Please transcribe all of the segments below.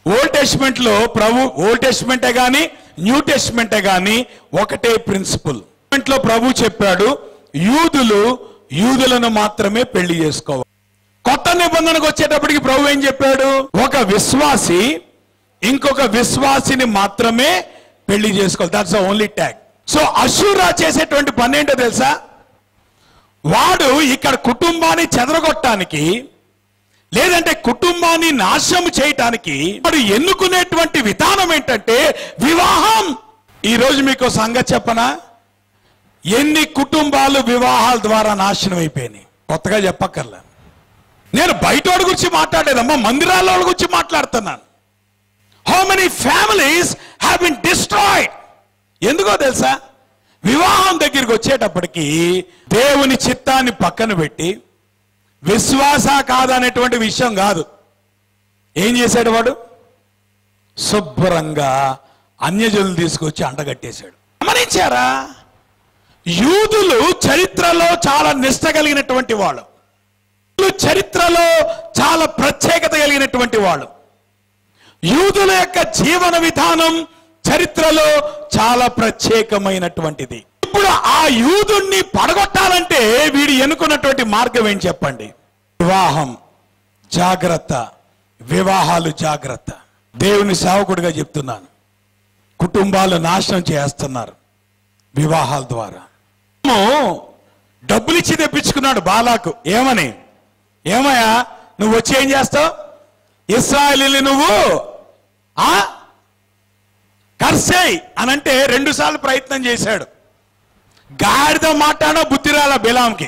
old testament లో ప్రభు old టెస్ట్మెంటే గాని new టెస్ట్మెంటే గాని ఒకటే ప్రిన్సిపల్ లో ప్రభు చెప్పాడు యూదులు యూదులను మాత్రమే పెళ్లి చేసుకోవాలి కొత్త నిబంధనకు వచ్చేటప్పటికి ప్రభు ఏం చెప్పాడు ఒక విశ్వాసి ఇంకొక విశ్వాసిని మాత్రమే పెళ్లి చేసుకోవాలి దట్స్ ఓన్లీ ట్యాగ్ సో అశూరా చేసేటువంటి పని ఏంటో తెలుసా వాడు ఇక్కడ కుటుంబాన్ని చెదరగొట్టడానికి లేదంటే కుటుంబాన్ని నాశనం చేయటానికి వాడు ఎన్నుకునేటువంటి విధానం ఏంటంటే వివాహం ఈ రోజు మీకు సంగతి చెప్పనా ఎన్ని కుటుంబాలు వివాహాల ద్వారా నాశనం అయిపోయినాయి కొత్తగా చెప్పక్కర్లే నేను బయటోడి గురించి మాట్లాడలేదమ్మా మందిరాల వాళ్ళ గురించి మాట్లాడుతున్నాను how many families have been destroyed ఎందుకో తెలుసా వివాహం దగ్గరికి వచ్చేటప్పటికి దేవుని చిత్తాన్ని పక్కన పెట్టి విశ్వాస కాదనేటువంటి విషయం కాదు ఏం చేశాడు వాడు శుభ్రంగా అన్యజనులు తీసుకొచ్చి అంటగట్టేశాడు గమనించారా యూదులు చరిత్రలో చాలా నిష్ట కలిగినటువంటి వాళ్ళు యూదులు చరిత్రలో చాలా ప్రత్యేకత కలిగినటువంటి వాళ్ళు యూదుల యొక్క జీవన విధానం చరిత్రలో చాలా ప్రత్యేకమైనటువంటిది ఇప్పుడు ఆ యూదుణ్ణి పడగొట్టాలంటే వీడు ఎన్నుకున్నటువంటి మార్గం ఏంటి చెప్పండి వివాహం జాగ్రత్త వివాహాలు జాగ్రత్త దేవుని సేవకుడిగా చెప్తున్నాను కుటుంబాలు నాశనం చేస్తున్నారు వివాహాల ద్వారా డబ్బులు ఇచ్చి తెప్పించుకున్నాడు బాలాకు ఏమని ఏమయ్యా నువ్వు వచ్చి ఏం చేస్తావు ఇస్రాయలీని నువ్వు ఆ కర్సేయ్ అనంటే రెండు సార్లు ప్రయత్నం చేశాడు గాడిద మాట్లాడో బుద్ధి రాల బిలాంకి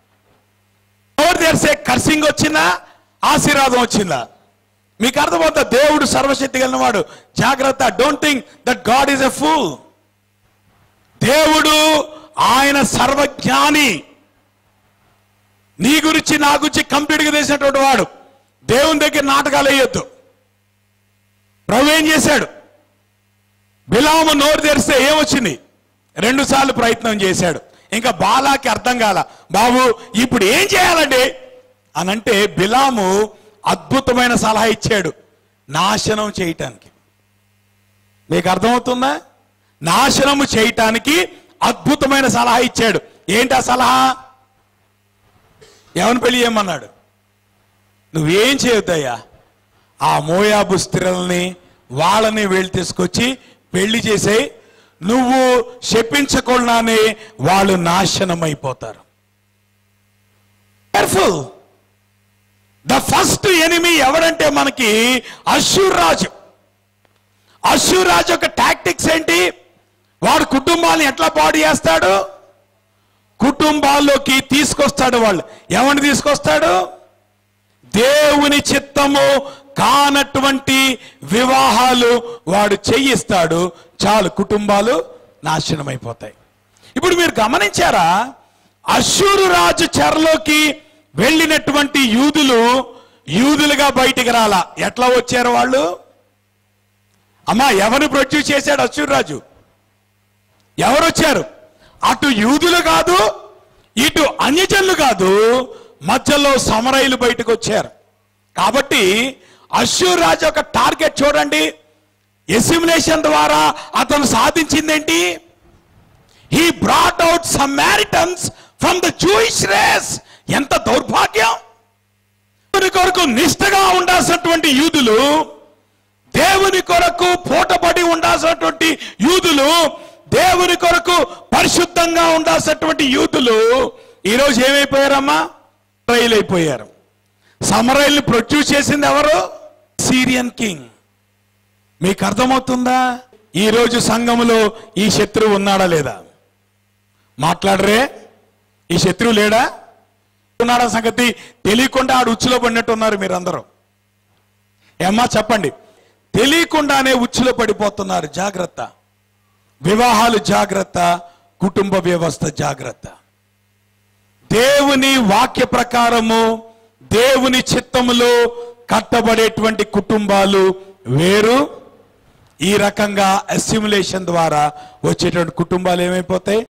ఎవరు తెరిసే కర్సింగ్ వచ్చిందా ఆశీర్వాదం వచ్చిందా మీకు అర్థమవుతా దేవుడు సర్వశక్తి కలిగిన వాడు జాగ్రత్త don't think that God is a fool దేవుడు ఆయన సర్వజ్ఞాని నీ గురించి నా గురించి కంప్లీట్గా చేసినటువంటి వాడు దేవుని దగ్గర నాటకాలు వేయొద్దు ప్రభు ఏం చేశాడు బిలాము నోరు తెరిస్తే ఏమొచ్చింది రెండు సార్లు ప్రయత్నం చేశాడు ఇంకా బాలాకి అర్థం కాల బాబు ఇప్పుడు ఏం చేయాలండి అనంటే బిలాము అద్భుతమైన సలహా ఇచ్చాడు నాశనం చేయటానికి మీకు అర్థమవుతుందా నాశనము చేయటానికి అద్భుతమైన సలహా ఇచ్చాడు ఏంటి ఆ సలహా ఎవరిని పెళ్లి చేయమన్నాడు నువ్వేం చేయొద్దయ్యా ఆ మోయాబు స్త్రీలని వాళ్ళని వీళ్ళు తీసుకొచ్చి పెళ్లి చేసే నువ్వు శపించకుండానే వాళ్ళు నాశనం అయిపోతారు కేర్ఫుల్ ద ఫస్ట్ ఎనిమి ఎవడంటే మనకి అశ్యూర్ రాజు అశ్యూర్ రాజు యొక్క టాక్టిక్స్ ఏంటి వాడు కుటుంబాన్ని ఎట్లా పాడు చేస్తాడు కుటుంబాల్లోకి తీసుకొస్తాడు వాళ్ళు ఎవరిని తీసుకొస్తాడు దేవుని చిత్తము కానటువంటి వివాహాలు వాడు చెయ్యిస్తాడు చాలు కుటుంబాలు నాశనం అయిపోతాయి ఇప్పుడు మీరు గమనించారా అశ్షూరు రాజు చెరలోకి వెళ్ళినటువంటి యూదులు యూదులుగా బయటికి రాలా ఎట్లా వచ్చారు వాళ్ళు అమ్మా ఎవరు ప్రొడ్యూస్ చేశాడు అశ్షూరు రాజు ఎవరు వచ్చారు అటు యూదులు కాదు ఇటు అన్యజనులు కాదు మధ్యలో సమరయులు బయటకు వచ్చారు కాబట్టి అశ్యూర్ రాజు యొక్క టార్గెట్ చూడండి ఎసిమిలేషన్ ద్వారా అతను సాధించిందేంటి he brought out Samaritans from the Jewish race ఎంత దౌర్భాగ్యం దేవుని కొరకు నిష్ఠగా ఉండాల్సినటువంటి యూదులు దేవుని కొరకు పూటపడి ఉండాల్సినటువంటి యూదులు దేవుని కొరకు పరిశుద్ధంగా ఉండాల్సినటువంటి యూదులు ఈరోజు ఏమైపోయారమ్మా సమరైలు అయిపోయారు సమరైల్ని ప్రొడ్యూస్ చేసింది ఎవరు సీరియన్ కింగ్ మీకు అర్థమవుతుందా ఈ రోజు సంఘములో ఈ శత్రువు ఉన్నాడా లేదా మాట్లాడరే ఈ శత్రువు లేడా ఉన్నాడా సంగతి తెలియకుండా ఆడు ఉచ్చులో పడినట్టు ఉన్నారు మీరందరూ ఏమ్మా చెప్పండి తెలియకుండానే ఉచ్చులో పడిపోతున్నారు జాగ్రత్త వివాహాలు జాగ్రత్త కుటుంబ వ్యవస్థ జాగ్రత్త దేవుని వాక్య ప్రకారము దేవుని చిత్తములో కట్టబడేటువంటి కుటుంబాలు వేరు ఈ రకంగా అసిమ్యులేషన్ ద్వారా వచ్చేటువంటి కుటుంబాలు ఏమైపోతాయి